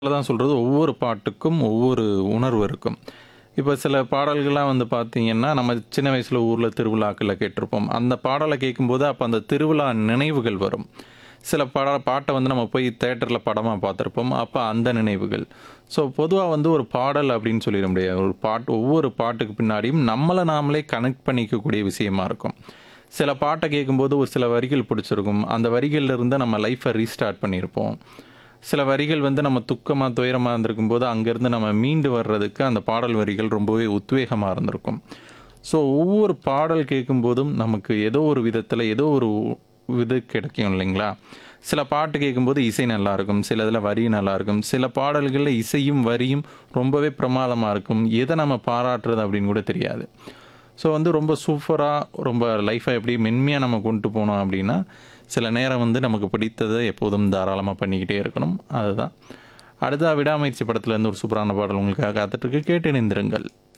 தான் சொல்றது ஒவ்வொரு பாட்டுக்கும் ஒவ்வொரு உணர்வு இருக்கும். இப்ப சில பாடல்கள்லாம் வந்து பார்த்தீங்கன்னா, நம்ம சின்ன வயசுல ஊர்ல திருவிழாக்கள்ல கேட்டிருப்போம். அந்த பாடல கேட்கும்போது, அப்ப அந்த திருவிழா நினைவுகள் வரும். சில பட பாட்ட வந்து நம்ம போய் தியேட்டர்ல படமா பார்த்திருப்போம். அப்ப அந்த நினைவுகள். ஸோ பொதுவா வந்து ஒரு பாடல் அப்படின்னு சொல்லிட முடியாது. ஒரு பாட்டு ஒவ்வொரு பாட்டுக்கு பின்னாடியும் நம்மள நாமளே கனெக்ட் பண்ணிக்கக்கூடிய விஷயமா இருக்கும். சில பாட்ட கேட்கும்போது ஒரு சில வரிகள் பிடிச்சிருக்கும். அந்த வரிகள்ல இருந்து நம்ம லைஃப்ப ரீஸ்டார்ட் பண்ணியிருப்போம். சில வரிகள் வந்து நம்ம துக்கமா, துயரமா இருந்திருக்கும்போது, அங்கருந்து நம்ம மீண்டு வர்றதுக்கு அந்த பாடல் வரிகள் ரொம்பவே உத்வேகமா இருந்திருக்கும். ஸோ ஒவ்வொரு பாடல் கேட்கும்போதும் நமக்கு ஏதோ ஒரு விதத்தில ஏதோ ஒரு இது கிடைக்கும் இல்லைங்களா? சில பாட்டு கேட்கும்போது இசை நல்லாயிருக்கும். சில இதில வரி நல்லாயிருக்கும். சில பாடல்கள்ல இசையும், வரியும் ரொம்பவே பிரமாதமா இருக்கும். எத நம்ம பாராட்டுறது அப்படின்னு கூட தெரியாது. ஸோ வந்து ரொம்ப சூப்பரா, ரொம்ப லைஃப்ப எப்படி மென்மையா நம்ம கொண்டு போனோம் அப்படின்னா, சில நேரம் வந்து நமக்கு பிடித்தத எப்போதும் தாராளமா பண்ணிக்கிட்டே இருக்கணும். அதுதான். அடுத்ததா விடாமுயற்சி படத்திலேருந்து ஒரு சூப்பரான பாடல் உங்களுக்காக காத்துட்ருக்கு. கேட்டு இணைந்திருங்கள்.